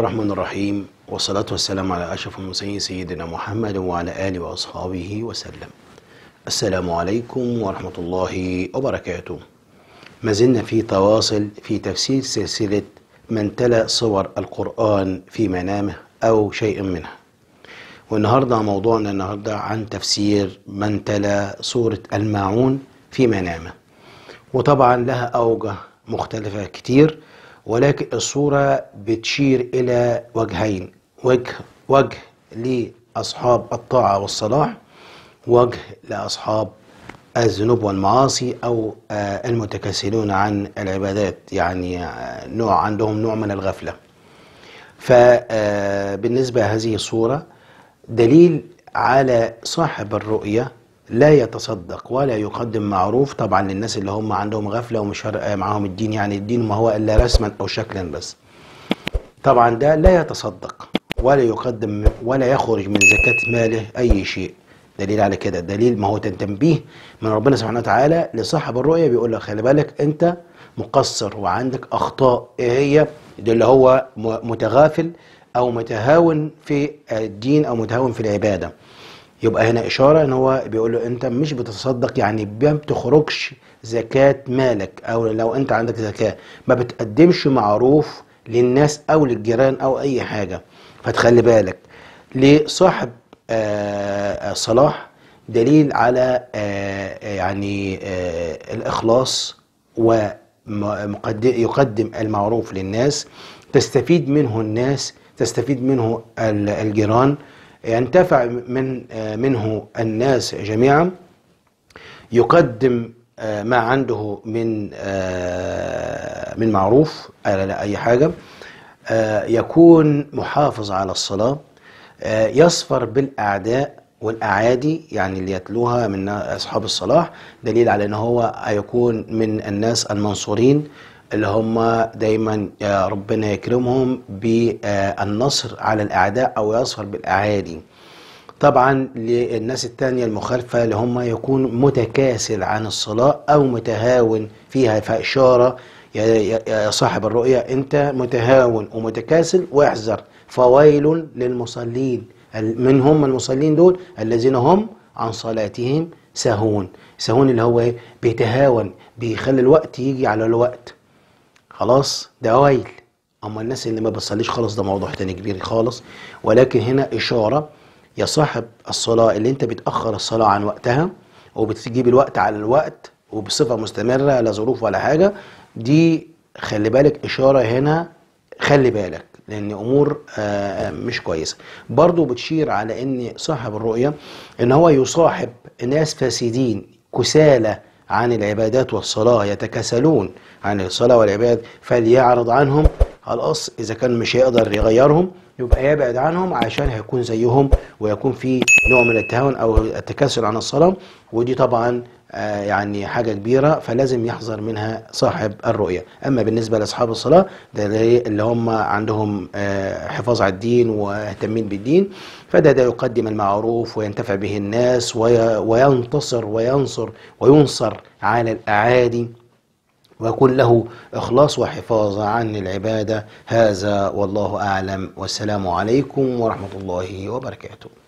الرحمن الرحيم والصلاة والسلام على أشرف المرسلين سيدنا محمد وعلى آله وأصحابه وسلم السلام عليكم ورحمة الله وبركاته ما زلنا في تواصل في تفسير سلسلة من تلا صور القرآن في منامه أو شيء منها والنهاردة موضوعنا النهاردة عن تفسير من تلا سورة الماعون في منامه وطبعا لها أوجه مختلفة كتير ولكن الصورة بتشير إلى وجهين وجه وجه لأصحاب الطاعة والصلاح وجه لأصحاب الذنوب والمعاصي أو آه، المتكاسلون عن العبادات يعني آه، نوع عندهم نوع من الغفلة فبالنسبة هذه الصورة دليل على صاحب الرؤية لا يتصدق ولا يقدم معروف طبعا للناس اللي هم عندهم غفلة ومش فارقة معاهم الدين يعني الدين ما هو إلا رسما أو شكلا بس طبعا ده لا يتصدق ولا يقدم ولا يخرج من زكاة ماله أي شيء دليل على كده دليل ما هو تنبيه من ربنا سبحانه وتعالى لصاحب الرؤية بيقول له خلي بالك أنت مقصر وعندك أخطاء إيه هي ده اللي هو م- متغافل أو متهاون في الدين أو متهاون في العبادة يبقى هنا إشارة إن هو بيقول له أنت مش بتتصدق يعني ما بتخرجش زكاة مالك أو لو أنت عندك زكاة ما بتقدمش معروف للناس أو للجيران أو أي حاجة فتخلي بالك لصاحب آه، الصلاح دليل على آه، يعني آه، الإخلاص ويقدم المعروف للناس تستفيد منه الناس تستفيد منه ال- الجيران ينتفع من آه، منه الناس جميعا يقدم آه، ما عنده من آه، من معروف على أي حاجة آه، يكون محافظ على الصلاة آه، يصفر بالأعداء والأعادي يعني اللي يتلوها من أصحاب الصلاح دليل على أنه هو هيكون من الناس المنصورين اللي هم دايما يا ربنا يكرمهم بالنصر على الأعداء أو يصفر بالأعادي طبعا للناس التانية المخالفة اللي هم يكون متكاسل عن الصلاة أو متهاون فيها فإشارة يا- يا يا صاحب الرؤية أنت متهاون ومتكاسل واحذر فويل للمصلين ال- من هم المصلين دول الذين هم عن صلاتهم سهون سهون اللي هو ايه بيتهاون بيخلي الوقت يجي على الوقت خلاص ده ويل اما الناس اللي ما بتصليش خالص ده موضوع تاني كبير خالص ولكن هنا اشاره يا صاحب الصلاه اللي انت بتاخر الصلاه عن وقتها وبتجيب الوقت على الوقت وبصفه مستمره لا ظروف ولا حاجه دي خلي بالك اشاره هنا خلي بالك لان امور آه، مش كويسه برضو بتشير على ان صاحب الرؤيه ان هو يصاحب ناس فاسدين كسالى عن العبادات والصلاة يتكاسلون عن الصلاة والعباد فليعرض عنهم خلاص إذا كان مش هيقدر يغيرهم يبقى يبعد عنهم عشان هيكون زيهم ويكون في نوع من التهاون أو التكاسل عن الصلاة ودي طبعا آه، يعني حاجة كبيرة فلازم يحذر منها صاحب الرؤية أما بالنسبة لأصحاب الصلاة ده اللي اللي هم عندهم آه، حفاظ على الدين واهتمين بالدين فده ده يقدم المعروف وينتفع به الناس وي- وينتصر وينصر وينصر على الأعادي ويكون له إخلاص وحفاظ عن العبادة هذا والله أعلم والسلام عليكم ورحمة الله وبركاته